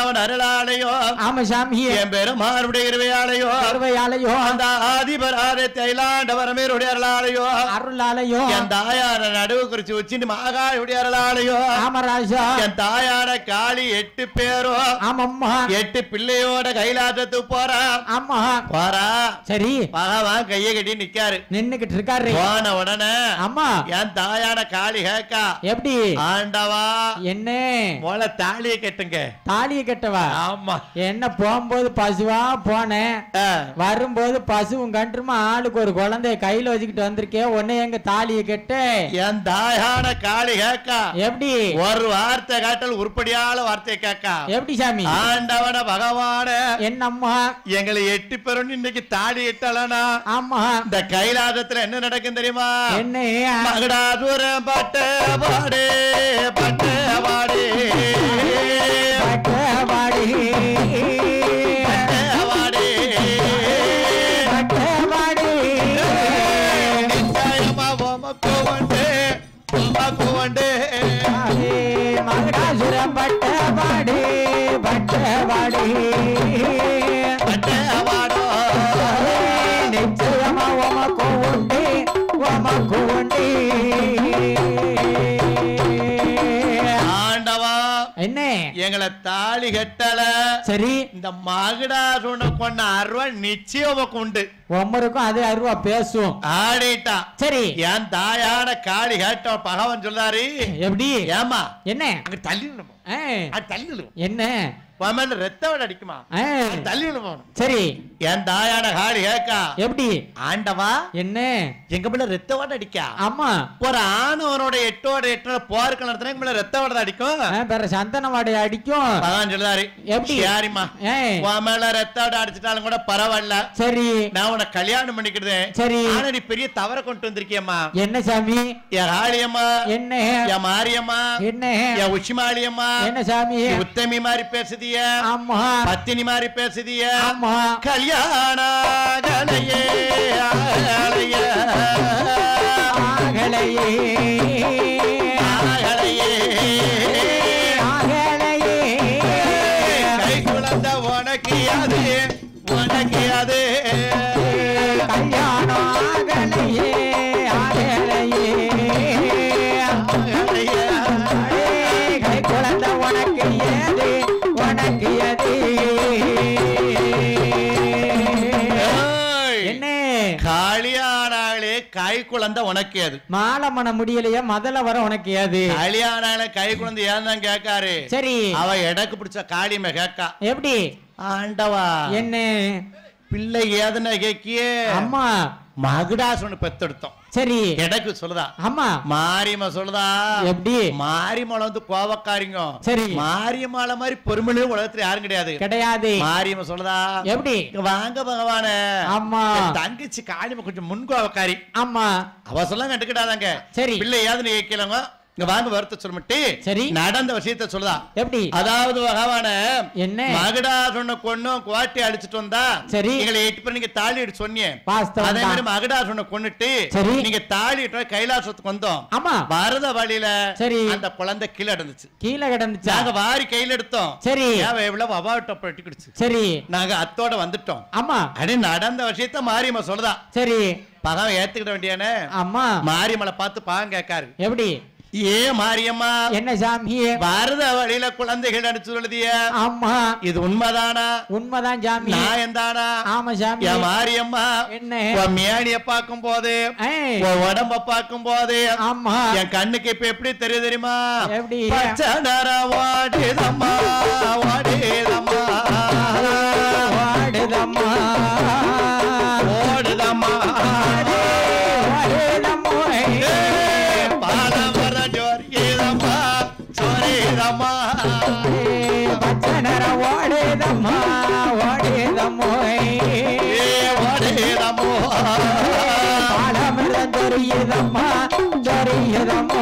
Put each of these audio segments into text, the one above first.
அவன் அருளாலையோ ஆமா சாமியே என் பெருமானுடைய இருவையாலையோ அருவையாலையோ அந்த ஆதிபராத தைலாண்டவரமேருடைய அருளாலையோ அருளாலையோ என் தாயார நடுவு குறிச்சு வச்சுட்டு மாகாயுடைய அருளாலையோ ஆமராஜா என் தாயார காளி எட்டு பேரும் ஆமம்மா எட்டு பிள்ளையோட கைலாசத்துக்கு போறா ஆமா போறா சரி பகவான் கைய கட்டி நிக்காரு நின்னுகிட்டு இருக்காரு போன உடனே ஆமா என் தாயார காளி கேக்கா எப்படி ஆண்டவா என்ன மொள தாலியை கட்டுங்க தாலிய கட்டவா ஆமா என்ன போகும்போது பசுவா போனேன் ஆ. வரும்போது பசுவும் கன்றுமா ஆளுக்கு ஒரு குழந்தைய கையில வச்சுக்கிட்டு வந்திருக்கேன் உடனே எங்க தாலிய கட்டு என் தாயான காளி கேக்கா எப்படி ஒரு வார்த்தை காட்டல் உருப்படியான வார்த்தையை கேக்கா எப்படி சாமி ஆண்டவன பகவான என்னம்மா எங்களை எட்டு பேரும் இன்னைக்கு தாடி இட்டலனா ஆமா இந்த கைலாசத்துல என்ன நடக்கும் தெரியுமா என்ன மகடாசுரம் பட்ட பாடு பட்ட பாடு பட்டவாடி பாடு பட்டவாடி நிச்சயமா உமக்கு உண்டு, உமக்கு உண்டு. மகடாசுர பட்டவாடி பட்டவாடி பட்ட பாடோ. நிச்சயமா உமக்கு உண்டு உமக்கு உண்டு ஆண்டவா என்ன எங்களை தாலி கட்டல சரி இந்த மகடாசுன கொண்ட அருவா நிச்சயம் உமக்கு உண்டு ஒம்மருக்கும் அதே அருவா பேசும் ஆடிட்டா சரி என் தாயான காளி கேட்ட பகவான் சொல்லாரு எப்படி ஏமா என்ன அங்க தள்ளிடணும் ஆ, அது தள்ளிடும் என்ன மேல ரத்தம் அடிக்குமா ஆ, அது தள்ளிடணும் சரி என் தாயான காளி கேக்கா எப்படி ஆண்டவா என்ன எங்க மேல ரத்த ஓட அடிக்கா ஆமா ஒரு ஆணவனோட எட்டோட எட்டோட போருக்கு நடத்தினா எங்க மேல ரத்த ஓட அடிக்கும் ஆ, வேற சந்தன வாடை அடிக்கும் பகவான் சொல்லுதாரு எப்படி? யாரிம்மா ஏய், உன் மேல ரத்த ஓட அடிச்சிட்டாலும் கூட பரவாயில்ல சரி நான் உன்னை கல்யாணம் பண்ணிக்கிடுதேன் சரி ஆனா நீ பெரிய தவற கொண்டு வந்திருக்கியம்மா என்ன சாமி என் ஆளியம்மா என்ன என் மாரியம்மா என்ன என் உச்சிமாளியம்மா என்ன சாமி நீ உத்தமி மாதிரி பேசுதிய ஆமா பத்தினி மாதிரி பேசுதிய ஆமா கல்யாண கலையே ஆகலையே. ஆகலையே ஆகலையே. ஆகலையே கை குழந்த உனக்கு அது உனக்கு அது கல்யாணம் ஆகலையே ஆகலையே ஆகலையே. ஏய், கை குழந்தை உனக்கு ஏது உனக்கு எது ஏய், என்ன கல்யாணாலே கை குழந்தை உனக்கு அது மாலை மன முடியலையா முதல்ல வர உனக்கு ஏது கல்யாணால கை குழந்தை ஏன் தான் கேட்காரு சரி அவ எடக்கு பிடிச்ச காளியமை கேட்கா எப்படி ஆண்டவா என்ன பிள்ளை ஏதுன்னு கேக்கியே அம்மா மகுடாசுன்னு பெத்தெடுத்தோம் சரி எடக்கு சொல்லுதா அம்மா மாரியம்மா சொல்லுதா எப்படி மாரியம்மாளை வந்து கோவக்காரிங்க சரி. மாரியம்மாளை மாதிரி பொறுமையிலே உலகத்துல யாரும் கிடையாது கிடையாது மாரியம்மா சொல்லுதா எப்படி இங்க வாங்க பகவானே ஆமா என் தங்கச்சி காளியம்மா கொஞ்சம் முன் கோவக்காரி ஆமா அவ சொல்ல கண்டுக்கிட்டாதாங்க சரி. பிள்ளை ஏதுன்னு கேட்கலங்க இங்க வாங்க வருத்த சொல்லிட்டு சரி. நடந்த விஷயத்த சொல்லுதா எப்படி அதாவது பகவான என்ன மகடாசுன கொன்னும் குவாட்டி அடிச்சிட்டு வந்தா சரி. எங்களை எட்டு பேர் நீங்க தாலி எடுத்து சொன்னீங்க வாஸ்தவம் அதே தான். மாதிரி மகடாசுன கொன்னுட்டு சரி. நீங்க தாலி இட்டு கைலாசத்துக்கு வந்தோம் ஆமா வரத வழியில சரி. அந்த குழந்தை கீழே இருந்துச்சு கீழே கிடந்துச்சா நாங்க வாரி கையில எடுத்தோம் சரி ஏன் எவ்வளவு அவாட்ட பட்டுக்கிடுச்சு சரி நாங்க அத்தோட வந்துட்டோம் ஆமா அடி நடந்த விஷயத்த மாரியம்மா சொல்லுதா சரி பகவான் ஏத்துக்கிட வேண்டியானே அம்மா மாரியம்மளை பார்த்து பாங்க கேட்காரு எப்படி ஏ மாரியம்மா என்ன சாமி வரத வழியில குழந்தைகள் அடிச்சு சொல்லுதிய ஆமா இது உண்மைதானா உண்மைதான் சாமி நியாயம் தானா ஆமா சாமி என் மாரியம்மா என்ன உன் மேனிய பார்க்கும் போது ஏய், உன் உடம்ப பார்க்கும் போது ஆமா என் கண்ணுக்கு இப்ப எப்படி தெரியும் தெரியுமா எப்படி? பச்சை நிறம் வாடுதம்மா வாடுதம்மா வாடுதம்மா ஓடுதம்மா வாடுதம்மோ பாலமரம் ஜோரிதம்மா ஜோரிதம்மா பச்சனர ஓடுதம்மா ஓடுதம்மோ ஓடுதம்மோ பாலமிருந்தம் தெரியுதம்மா தெரியுதம்மோ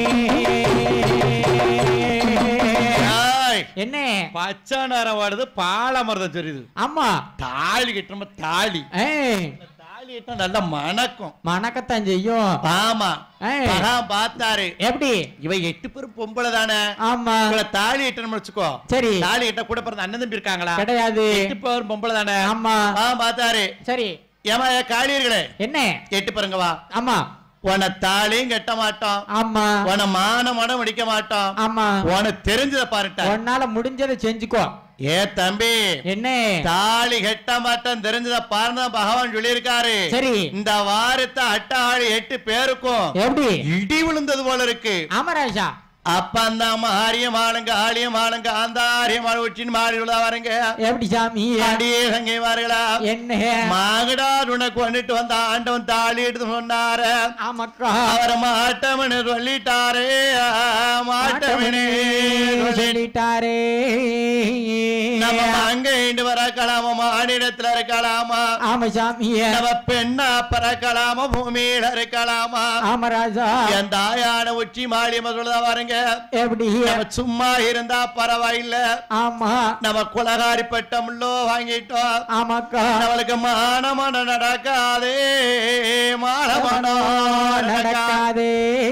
ஏய், என்ன பச்சை நிறம் வாடுது பாலமரம் தெரியுது ஆமா தாலி கட்டுறோம் தாலி ஏய் தாலி தாலி இட்டா நல்ல மணக்கும் மணக்கத்தான் செய்யும் ஆமா ஏய். மகான் பார்த்தாரு எப்படி இவ எட்டு பேரும் பொம்பளை தானே ஆமா உங்களை தாலி இட்டணும் வச்சுக்கோ சரி தாலி இட்ட கூட பிறந்த அண்ணன் தம்பி இருக்காங்களா கிடையாது எட்டு பேரும் பொம்பளை தானே ஆமா ஆ பார்த்தாரு சரி ஏமா ஏ காளியர்களே என்ன எட்டு பாருங்க வா ஆமா உன தாலியும் கட்ட மாட்டோம் ஆமா உன மான மடம் முடிக்க மாட்டோம் ஆமா உனக்கு தெரிஞ்சதை பாருட்ட உன்னால முடிஞ்சதை செஞ்சுக்கோ ஏ தம்பி என்ன தாலி கட்ட மாட்டோம் தெரிஞ்சத பாருங்க பகவான் சொல்லியிருக்காரு சரி இந்த வாரத்தை அட்டாளி எட்டு பேருக்கும் எப்படி இடி விழுந்தது போல இருக்கு ஆமராஜா அப்ப அந்த மாரியம் ஆளுங்க ஆளியம் ஆளுங்க ஆந்தாரியம் ஆளு உச்சின்னு மாறி விழா வரங்க எப்படி சாமி அடியே சங்கை வாருங்களா என்ன மகடா உனக்கு கொண்டுட்டு வந்த ஆண்டவன் தாலி எடுத்து சொன்னாரு ஆமாக்கா அவரை மாட்டவனு சொல்லிட்டாரே மாட்டவனே சொல்லி சொல்லிட்டாரே நம்ம அங்க இண்டு வரக்கலாமா மாநிலத்துல இருக்கலாமா ஆமா சாமிய நம்ம பெண்ணா பறக்கலாமா பூமியில இருக்கலாமா ஆமராஜா என் தாயான உச்சி மாலியமா சொல்லுதா பாருங்க எப்படி நம்ம சும்மா இருந்தா பரவாயில்ல ஆமா நம்ம குலகாரி பட்டம்லோ வாங்கிட்டோம் ஆமாக்கா நம்மளுக்கு மானமான நடக்காதே மானமான நடக்காது நடக்காதே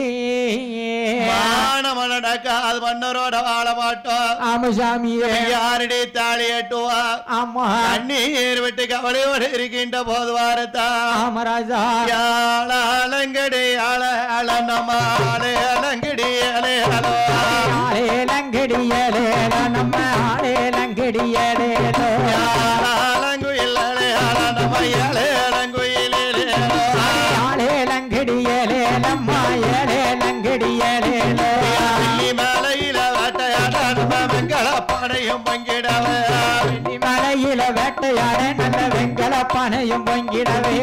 மானமான நடக்காது மன்னரோட வாழ மாட்டோம் ஆமா சாமியே யாருடைய தாலி எட்டுவா ஆமா கண்ணீர் விட்டு கவலையோடு இருக்கின்ற போது வாரத்தா ஆமராஜா அலங்கடி அல அல நம்ம ஆளே அலங்கடி அலே அலோ ஆளே லங்கடியலேல நம்ம ஆளே லங்கடியலேலோ அலங்குயில் அலே அல நம்ம ஏழே அலங்குயிலே ஆளே லங்கடியலே நம்ம ஏழே லங்கடியலேலோ வெள்ளி மலையில வேட்டையாட நம்ம வெங்கல படையும் பங்கிடவே வெள்ளி மலையில வேட்டையாட நல்ல வெங்கல பனையும் பொங்கிடவே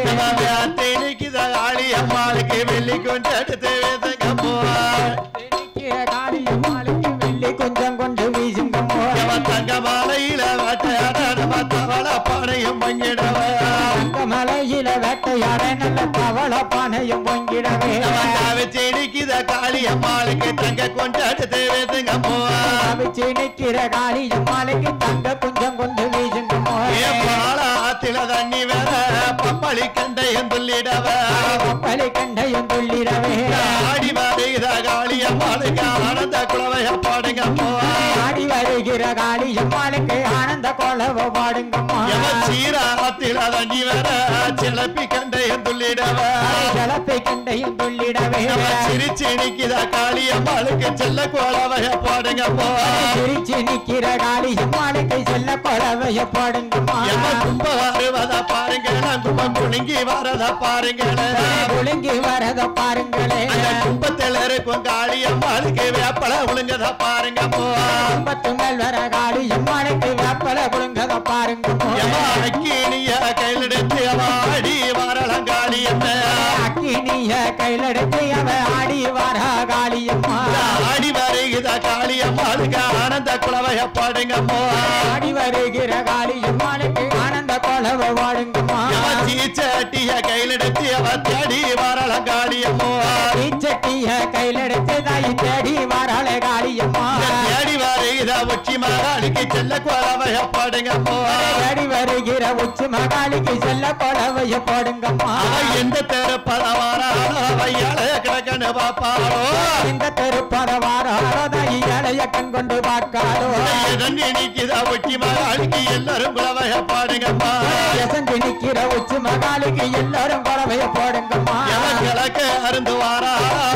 தேனிக்கு ஆளி அம்மாளுக்கு வெள்ளி கொண்டு எடுத்து வேதங்க போவார் தெனிக்கிய காளியம்மாளுக்கு வெள்ளி கொஞ்சம் கொண்டு வீசுங்கம்மோ தங்க மாலையில வேட்டையாட நம்ம தவள படையும் பங்கிடவே தங்க மலையில வேட்டையாட நல்ல தவள பனையும் பொங்கிடவே செடிக்குத காளி அம்மாளுக்கு தங்க கொண்டு எடுத்து வேதங்க போவார் அவிச்சு நிக்கிற காளியம்மாளுக்கு தங்க கொஞ்சம் கொண்டு வீசுங்கம்மோ ஏ பாலாத்தில தண்ணி வேற பப்பளி கண்டையும் துள்ளிடவ பலி கண்டையும் துள்ளிடவே ஆடி வருகிற காளி அம்மாளுக்கு ஆனந்த குளவைய பாடுங்க போவா ஆடி வருகிற காளியம்மாளுக்கு ஆனந்த கோலவ பாடுங்கம்மா எவன் சீராத்தில தண்ணி வேற சிலப்பி கண்டையும் துள்ளிடவ ஜலப்பை கண்டையும் துள்ளிடவே எவன் சிரிச்சு நிக்கிற காளி அம்மாளுக்கு செல்ல குளவைய பாடுங்க போவா சிரிச்சு நிக்கிற காளியம்மாளுக்கு செல்ல கோலவைய பாடுங்கம்மா எவன் கும்ப வருவத பாருங்க கும்பம் குலுங்கி வரத பாருங்க ஒழுங்கி வரத பாருங்களே அந்த கும்பத்துல இருக்கும் காளி அம்மாளுக்கு வேப்பல உளுங்கத பாருங்க போவா கும்பத்து மேல் வர காளியம்மாளுக்கு வேப்பல குழுங்கத பாருங்கம்மா எவன் அக்கினிய கையிலெடுத்து வாடி வரலங்காளி என்ன அக்கினிய கையில எடுத்து அவ ஆடி வர காளியம்மா ஆடி வருகிற காளி அம்மாளுக்கு ஆனந்த குளவைய பாடுங்க ஆடி வருகிற காளியம்மாளுக்கு ஆனந்த கோலவ பாடுங்கம்மா சீச்சட்டிய கையிலெடுத்து அவ தேடி வரலங்காளி அம்மா தீச்சட்டிய கையில எடுத்து தாய் தேடி வராளே காளியம்மா தேடி வருகிற உச்சி மகாளிக்கு செல்ல குளவைய பாடுங்க தேடி வருகிற உச்சி மகாளிக்கு செல்ல கோலவைய போடுங்கம்மா அவ எந்த தெரு பதவாராளோ வையாள கிடக்கன்னு பாப்பாளோ இந்த தெருப்பட வாராளோ தாய் இளைய கண் கொண்டு பார்க்காளோ இதன் நினைக்குத உச்சி மகாளிக்கு எல்லாரும் குளவைய பாடுங்கம்மா எசஞ்சு நிக்கிற உச்சி மகாளிக்கு எல்லாரும் கோலவைய போடுங்கம்மா எவன் கிழக்கு அருந்து வாரா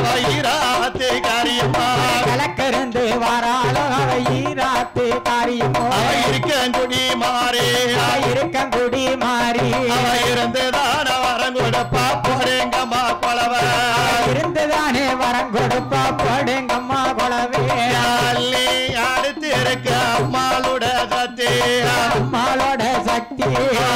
வைராத்தே காரியம்மா கலக்கருந்து வாராளோ அவ ஈராத்து காரியமோ அவ இருக்கங்குடி மாறே அவ இருக்கங்குடி மாறி அவ இருந்துதான வரம் கொடுப்பா போறேங்கம்மா கொலவ இருந்துதானே வரம் கொடுப்பா போடுங்கம்மா கொலவே அள்ளி அடுத்து இருக்க அம்மாளுட சத்தே அம்மாளோட சக்தி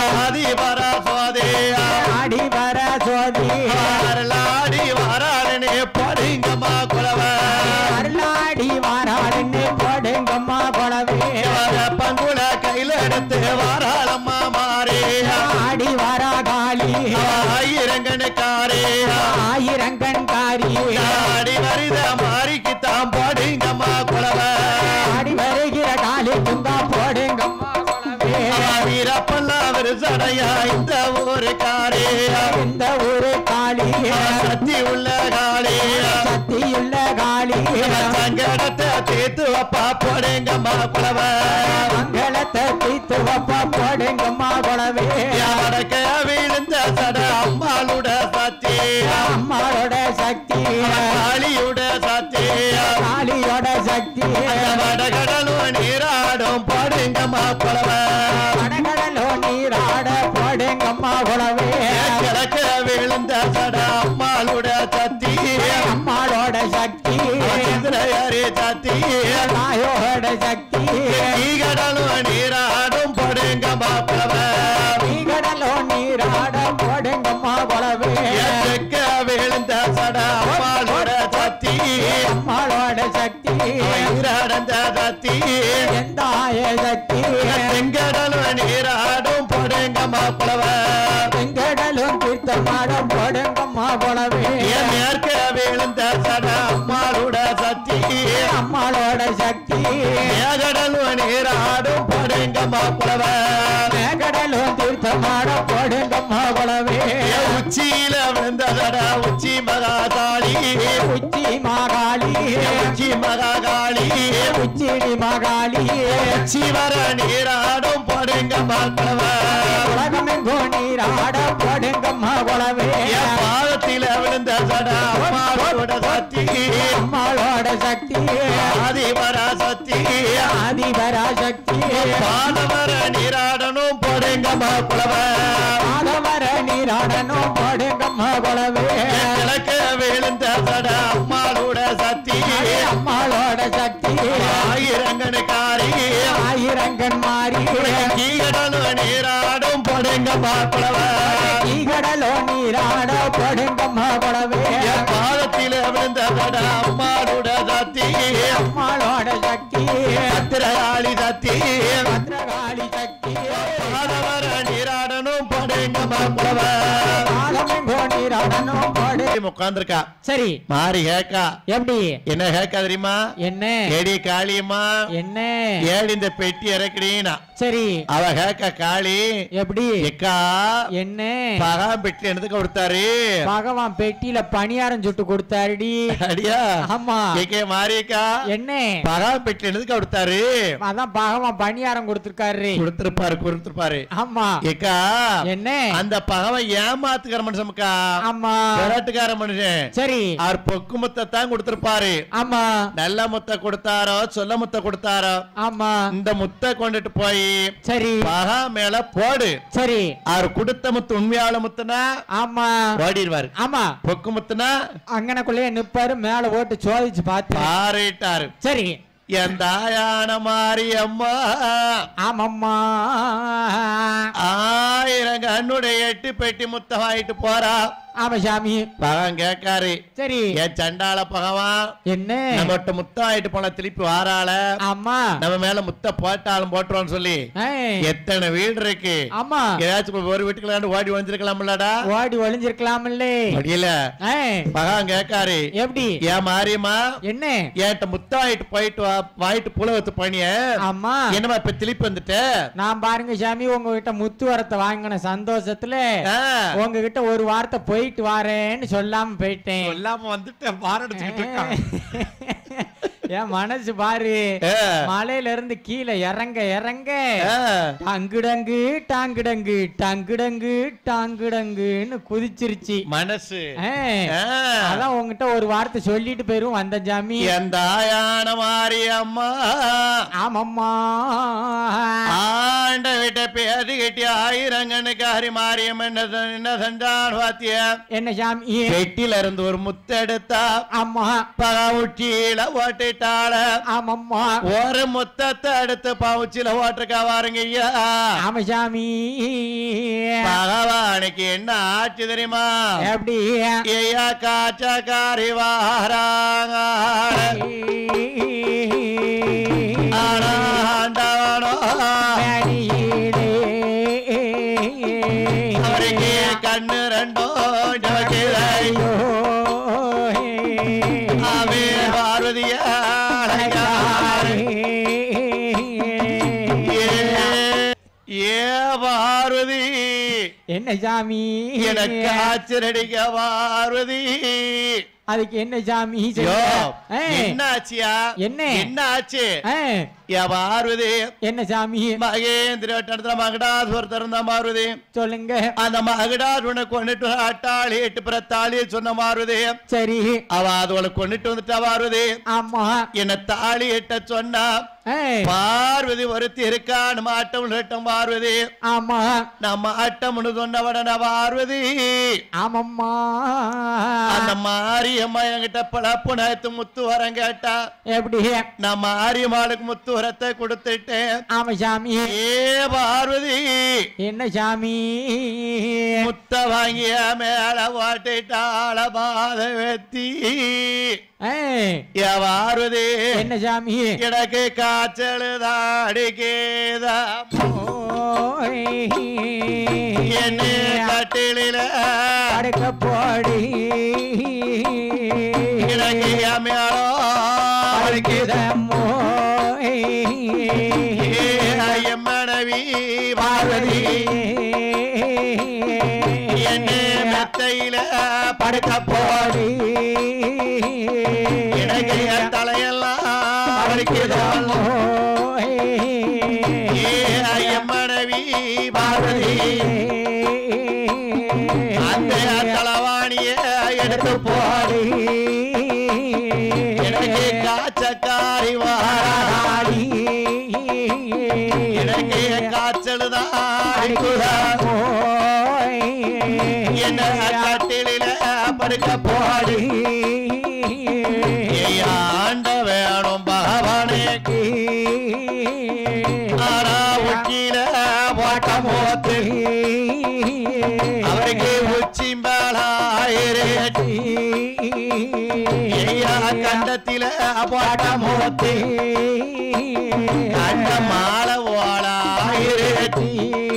அதிபர சோதே ஆடி வர சோதி அருளாடி வராளனே போறீங்கம்மா கொலவ அருளாடி வாராடுன்னு போடுங்கம்மா கொலவே பங்குல கையில எடுத்து வாராளம்மா மாறே ஆடி வரா காளி ஆயிரங்கனுக்காரே ஊரு காளி இந்த ஊரு காளி சக்தி உள்ள காளி சக்தியுள்ள காளி சங்கடத்தை தீர்த்து வப்பா போடுங்கம்மா குலவ மங்களத்தை தீத்து வப்பா போடுங்கம்மா குழவே வடக்க விழுந்த சட அம்மாளுட சக்தி அம்மாவோட சக்தி காளியுட சக்தி காளியோட சக்தி வடகடலும் நீராடும் போடுங்கம்மா குலவ கடகடலோ நீராட போடுங்கம்மா குழவே கிழக்க விழுந்த சட அம்மாளுட சக்தி அம்மாளோட சக்தி இந்திரயரி சக்தி தாயோட சக்தி கடலும் நீராடும் போடுங்கம்மா குலவ கடலோ நீராட போடுங்கம்மா குழவே எச்சக்க விழுந்த சட அம்மாளோட சக்தி அம்மாளோட சக்தி நீராடந்த சக்தி எந்த ஆய சக்தி செங்கடலும் நீராடும் போடுங்கம்மா குலவ செங்கடலும் தீர்த்தமாட போடுங்கம்மா குழவே என் மேற்க விழுந்த சட அம்மாளோட சக்தி அம்மாளோட சக்தி மேகடலும் நீராடும் போடுங்கம்மா குலவ கடலும் தீர்த்தமாட போடுங்கம்மா குழவே என் உச்சியில விழுந்த சட உச்சி மகாகாளி உச்சி மாகாளி உச்சி மகாகாளி உச்சிடி மகாளி உச்சி வர நீராடும் போடுங்கம்மா குலவ உலகமெங்கோ நீராட போடுங்கம்மா குழவே என் பாதத்தில விழுந்த சட அம்மாளோட சக்தி அம்மாளோட சக்தி ஆதிபரா சக்தி ஆதிபராசக்தி பாதவர நீராடணும் போடுங்கம்மா குலவ மாதவர நீராடனும் போடுங்கம்மா குழவே கிழக்க விழுந்த சட அம்மாளோட சக்தி அம்மாளோட சக்தி ஆயிரங்கனுக்காரி ஆயிரங்கன் மாறி கீழடலும் நீராடும் போடுங்கம்மா குலவ ஈகடலோ நீராட போடுங்கம்மா குழவே என் பாதத்தில விழுந்த சட அம்மாளோட சக்தி அம்மாளோட சக்தி பத்திரகாளி சக்தி பத்ரகாளி சக்தி பாதவர நீராடணும் போடுங்கம்மா குலவ ஆகமெங்கோ நீராடனும் போடு உட்கார்ந்துருக்கா சரி மாறி கேக்கா எப்படி என்ன கேக்கா தெரியுமா என்ன ஏடி காளியம்மா என்ன ஏடி இந்த பெட்டி இறக்குறீனா சரி அவ கேக்க காளி எப்படி எக்கா என்ன பகா பெட்டி எனக்கு கொடுத்தாரு பகவான் பெட்டியில பணியாரம் சுட்டு கொடுத்தாருடி அடியா ஆமா கேக்கே மாறியக்கா என்ன பகா பெட்டி எனக்கு கொடுத்தாரு அதான் பகவான் பணியாரம் கொடுத்திருக்காரு கொடுத்திருப்பாரு கொடுத்திருப்பாரு ஆமா ஏக்கா என்ன அந்த பகவன் ஏமாத்துக்கார மனுஷனுக்கா ஆமா விராட்டுக்கார மனுஷன் சரி அவர் பொக்கு முத்தை தான் கொடுத்திருப்பாரு ஆமா நல்ல முத்தை கொடுத்தாரோ சொல்ல முத்தை கொடுத்தாரோ ஆமா இந்த முத்தை கொண்டுட்டு போய் சரி பகா மேல போடு சரி அவர் கொடுத்த முத்து உண்மையால முத்துனா ஆமா ஓடிடுவாரு ஆமா பொக்கு முத்துனா அங்கனக்குள்ளேயே நிப்பாரு மேல ஓட்டு சோதிச்சு பார்த்து பாரிட்டாரு சரி என் தாயான மாரியம்மா ஆமாம்மா ஆயிரம் கண்ணுடைய எட்டு பெட்டி முத்தம் ஆயிட்டு போறா ஆமா சாமி பகவான் கேட்காரு சரி ஏன் சண்டால பகவான் என்ன நம்மகிட்ட முத்தம் ஆயிட்டு போன திருப்பி வாராள ஆமா நம்ம மேல முத்த போட்டாலும் போட்டுருவோம்னு சொல்லி ஏய், எத்தனை வீடு இருக்கு ஆமா ஏதாச்சும் ஒரு வீட்டுக்குள்ள ஓடி வந்துருக்கலாம்லடா ஓடி ஒளிஞ்சிருக்கலாம்ல முடியல ஏய், பகவான் கேட்காரு எப்படி ஏன் மாரியம்மா என்ன ஏன்ட்ட முத்தம் ஆயிட்டு போயிட்டு வா வாயிட்டு புலவத்து பண்ணிய ஆமா என்னமா இப்ப திருப்பி வந்துட்ட நான் பாருங்க சாமி உங்ககிட்ட முத்து வரத்தை வாங்கின சந்தோஷத்துல ஆ, உங்ககிட்ட ஒரு வார்த்தை போயிட்டு வாரேன்னு சொல்லாம போயிட்டேன் சொல்லாம வந்துட்டேன் பாரடிச்சுக்கிட்டு இருக்கான் என் மனசு பாரு ஆ, மலையில இருந்து கீழே இறங்க இறங்க ஆ, டங்குடங்கு டாங்குடங்கு டங்குடங்கு டாங்குடங்குன்னு குதிச்சிருச்சு மனசு ஆ, ஆ, அதான் உங்ககிட்ட ஒரு வார்த்தை சொல்லிட்டு போயிரும் வந்த ஜாமி என் தாயான மாரியம்மா ஆமாம்மா ஆண்ட விட்ட பேரு கட்டி ஆயிரங்கனுக்கு ஹரி மாரியம் என்ன செ- என்ன செஞ்சான் பாத்திய என்ன சாமி வெட்டில இருந்து ஒரு முத்தெடுத்தா ஆமா பகா உச்சியில ஓட்டிட்டாள ஆமாம்மா ஒரு முத்தத்தை எடுத்து பவுச்சில ஓட்டிருக்கா பாருங்க ஐயா ஆமா சாமி பகவானுக்கு என்ன ஆச்சு தெரியுமா எப்படி ஐயா காச்சக்காரி வாராங்க ஆனாண்டவனோ மேனியிலே அவருக்கு கண்ணு ரெண்டோ ஜோதிரை ஐயோ, அவே பார்வதியா ஏ பார்வதி என்ன சாமி எனக்கு ஆச்சரடிக்க பார்வதி அதுக்கு என்ன சாமி யோ செய்ய? ஏ, என்ன ஆச்சியா என்ன? என்ன ஆச்சு ஏ, யா பார்வதி என்ன சாமி மகேந்திர இடத்துல மகடாசுவர் இருந்தா மாறுதி சொல்லுங்க அந்த மகடாசுவனை கொண்டுட்டு அட்டாளி எட்டு பிறத்தாளி சொன்ன மாறுதி சரி அவ அதோட கொண்டுட்டு வந்துட்டா மாறுதி ஆமா என்ன தாலி எட்ட சொன்னா ஏ, பார்வதி ஒருத்தி இருக்கான்னு மாட்டம் நட்டம் பார்வதி ஆமா நம்ம ஆட்டம்னு சொன்னவடன பார்வதி ஆமம்மா அந்த மாரியம்மா என்கிட்ட பழப்பு நேத்து முத்து வரம் கேட்டா எப்படி நான் மாரியம்மாளுக்கு முத்து வரத்தை கொடுத்துட்டேன் ஆமா சாமி ஏ பார்வதி என்ன சாமி முத்த வாங்கிய மேல வாட்டிட்டாள பாத வெத்தி ஏ, ஏ பார்வதி என்ன சாமி எனக்கு காய்ச்சல் தாடிக்கேதா ஓய். என்ன கட்டிலில படுக்க போடி எனக்கு மேலோ படுக்குதம்மோ. என் மனைவி பார்வதி என்ன மெத்தையில படுக்க போடி எனக்கு என் தலையெல்லாம் வலிக்குதாம். ஏ என் மனைவி பார்வதி அந்த தலவாணிய எடுத்து போடி எனக்கு காய்ச்சக்காரி வாராடி எனக்கு காய்ச்சல் தான் அடிக்குதா என்ன கட்டிலில படுக்க போடி ஏய், ஆண்ட வேணும் பகவானே ஆனா உச்சியில போட்ட மோத்து அவருக்கு உச்சி மேலாயிரேட்டி ஐயா கண்டத்தில போட்ட மோத்து கண்ட மாலை ஓலாயிரேட்டி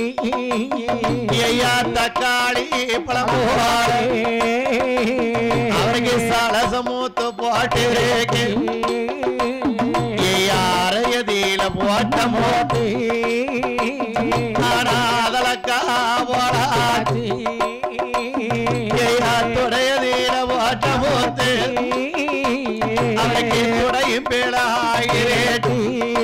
ஐயா தக்காளி பழம்போவாரு அவருக்கு சலச மூத்து போட்டு இருக்கு அரையதியில போட்ட மோத்து ஆனா அதலக்கா போலாச்சு ஐயா துடையதியில போட்ட மோத்து அவருக்கு துடையும் பிழாயிரேட்டி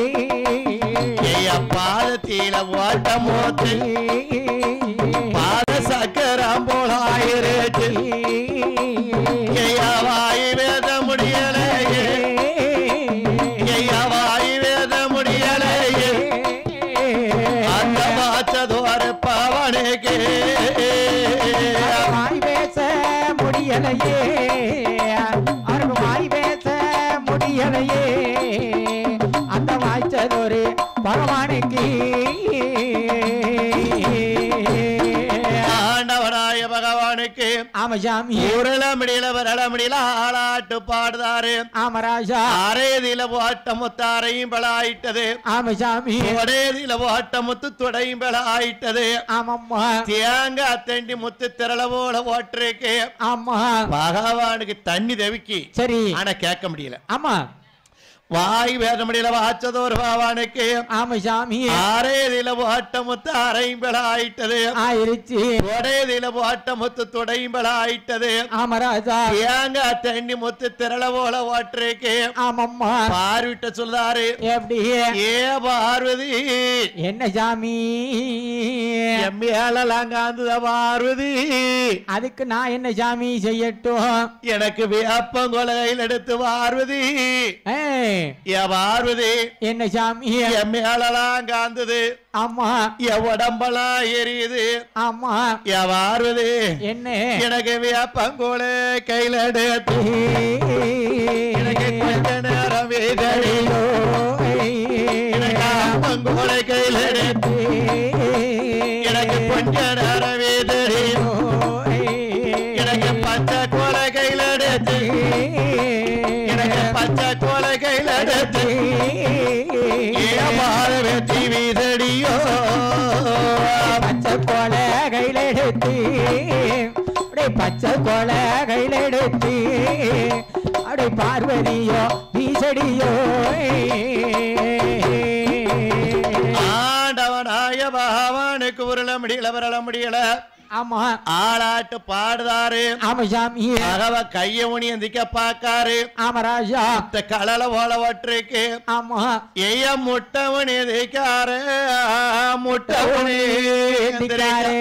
ஐயா பாதத்தில போட்ட மோத்து பாத சக்கரம் போலாயிரேட்டு ஐயா வாய் வேத முடியலையே ஐயா வாய் வேத முடியலையே அந்த வாச்சதோர பவனுக்கு வாய் பேச முடியலையே அவருக்கு வாய் பேச முடியலையே அந்த வாய்ச்சதொரு பகவானுக்கு ஆண்டவனாய பகவானுக்கு ஆமா சாமி உருள முடியல வரல முடியல ஆளாட்டு பாடுதாரு ஆமராஜா அரையதில போட்ட முத்தாரையும் பலாயிட்டது ஆமா சாமி ஒரேதில போட்ட முத்து துடையும் பலாயிட்டது ஆமம்மா தேங்காய் தண்டி முத்து திரள போல ஓட்டுருக்கு ஆமா பகவானுக்கு தண்ணி தவிக்கி சரி ஆனா கேட்க முடியல ஆமா வாய் வேத முடியல வாச்சதோர் பகவானுக்கு ஆமா சாமி ஆரேதில போட்ட முத்து அரைம்பல ஆயிட்டது ஆயிருச்சு ஒரேதில போட்ட முத்து துடையும்பல ஆயிட்டது ஆமராஜா தேங்காய் தண்ணி முத்து திரள போல ஓட்டுருக்கு ஆமம்மா பார்விட்ட சொல்றாரு எப்படி ஏ பார்வதி என்ன சாமி எம்மையாலாம் காந்துத பார்வதி அதுக்கு நான் என்ன சாமி செய்யட்டும் எனக்கு வேப்பங்கொலையில் எடுத்து பார்வதி ஏய், ஏ பார்வதி என்ன சாமி என் மேலெல்லாம் காந்தது ஆமா என் உடம்பெல்லாம் எரியுது ஆமா என் பார்வதி என்ன எனக்கு வேப்பங்கோலை கையில எடுத்து எனக்கு கொஞ்ச நேரம் வேதனை எனக்கு அப்பங்கோலை கையில எடுத்து எனக்கு கொஞ்ச நேரம் வேதனை எனக்கு பச்சை கோலை கையில எடுத்து எனக்கு பச்சை கோலை கையில எடுத்து ஏமாற வெற்றி வீதடியோ பச்சை கொலை கையில எடுத்து அப்படியே பச்சை கொலை கையில எடுத்து அப்படியே பார்வதியோ வீசடியோ ஆண்டவனா ஆண்டவனாய பகவானுக்கு உருள முடியல வரல முடியல ஆமா ஆளாட்டு பாடுதாரு ஆமா சாமி அகவ கைய உனி எந்திக்க பாக்காரு ஆமா ராஜா இந்த கலல ஓல ஒற்றுக்கு ஆமா எய்ய முட்டவனி எதிக்காரு முட்டவனி திக்காரே.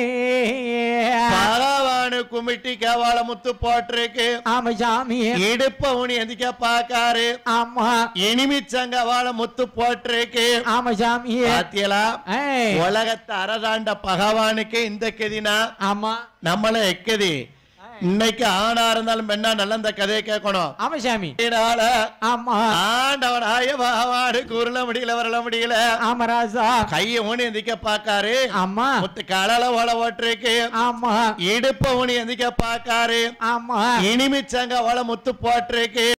பகவானு குமிட்டி கவால முத்து போட்டிருக்கு ஆமா சாமி இடுப்ப உனி எந்திக்க பாக்காரு ஆமா இனிமிச்சங்க வாழ முத்து போட்டிருக்கு ஆமா சாமி பாத்தியலா ஏய், உலகத்தை அரசாண்ட பகவானுக்கு இந்த கதினா ஆமா நம்மள எக்கதி இன்னைக்கு ஆணா இருந்தாலும் பெண்ணா நல்ல இந்த கதையை கேட்கணும் ஆமா சாமி இதனால ஆமா ஆண்டவனாய பகவானுக்கு உருள முடியல வரல முடியல ஆமா ராஜா கைய ஊனி எந்திக்க பாக்காரு ஆமா முத்து கலல ஓல ஓட்டிருக்கு ஆமா இடுப்ப ஊனி எந்திக்க பாக்காரு ஆமா இனிமிச்சங்க ஓல முத்து போட்டிருக்கு